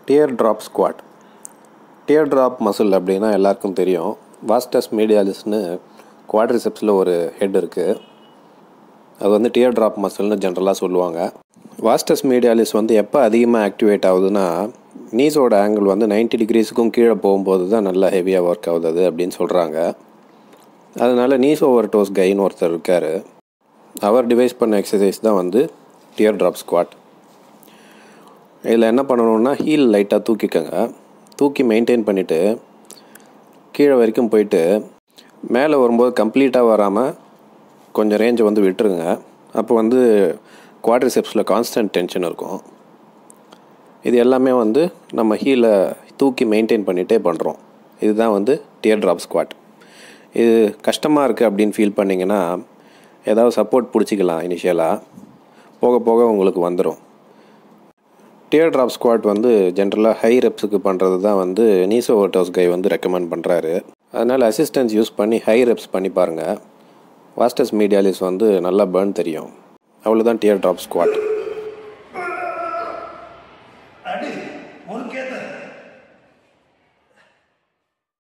dear teardrop squad teardrop muscle அப்படின்னா எல்லாருக்கும் தெரியும் வாஸ்டஸ் மீடியாலிஸ்னு குவாட்ரிசெப்ஸில் ஒரு ஹெட் இருக்குது அது வந்து டியர் ட்ராப் மசில்னு ஜென்ரலாக சொல்லுவாங்க வாஸ்டஸ் மீடியாலிஸ் வந்து எப்போ அதிகமாக ஆக்டிவேட் ஆகுதுன்னா நீஸோட ஆங்கிள் வந்து 90 டிகிரிஸுக்கும் கீழே போகும்போது தான் நல்லா ஹெவியாக ஒர்க் ஆகுது அது அப்படின்னு சொல்கிறாங்க அதனால் நீஸ் ஓவர் டோஸ் கைன்னு ஒருத்தர் இருக்கார் அவர் டிவைஸ் பண்ண எக்ஸசைஸ் தான் வந்து டியர் ட்ராப் ஸ்குவாட் இதில் என்ன பண்ணணும்னா ஹீல் லைட்டாக தூக்கிக்கோங்க தூக்கி மெயின்டைன் பண்ணிவிட்டு கீழே வரைக்கும் போயிட்டு மேலே வரும்போது கம்ப்ளீட்டாக வராமல் கொஞ்சம் ரேஞ்சை வந்து விட்டுருங்க அப்போ வந்து குவாட்ரிசெப்ஸில் கான்ஸ்டன்ட் டென்ஷன் இருக்கும் இது எல்லாமே வந்து நம்ம ஹீலை தூக்கி மெயின்டைன் பண்ணிகிட்டே பண்ணுறோம் இதுதான் வந்து டியர் ட்ராப் ஸ்குவாட் இது கஷ்டமாக இருக்குது அப்படின்னு ஃபீல் பண்ணிங்கன்னா ஏதாவது சப்போர்ட் பிடிச்சிக்கலாம் இனிஷியலாக போக போக உங்களுக்கு வந்துடும் டியர் ட்ராப் ஸ்குவாட் வந்து ஜென்ரலாக ஹை ரெப்ஸுக்கு பண்ணுறது தான் வந்து நீசோ ஓட்டோஸ் கை வந்து ரெக்கமெண்ட் பண்ணுறாரு அதனால் அசிஸ்டன்ஸ் யூஸ் பண்ணி ஹை ரெப்ஸ் பண்ணி பாருங்கள் வாஸ்டஸ் மீடியாலிஸ் வந்து நல்லா பேர்ன் தெரியும் அவ்வளோதான் டியர் ட்ராப் ஸ்குவாட் அடி முறுக்கேத்த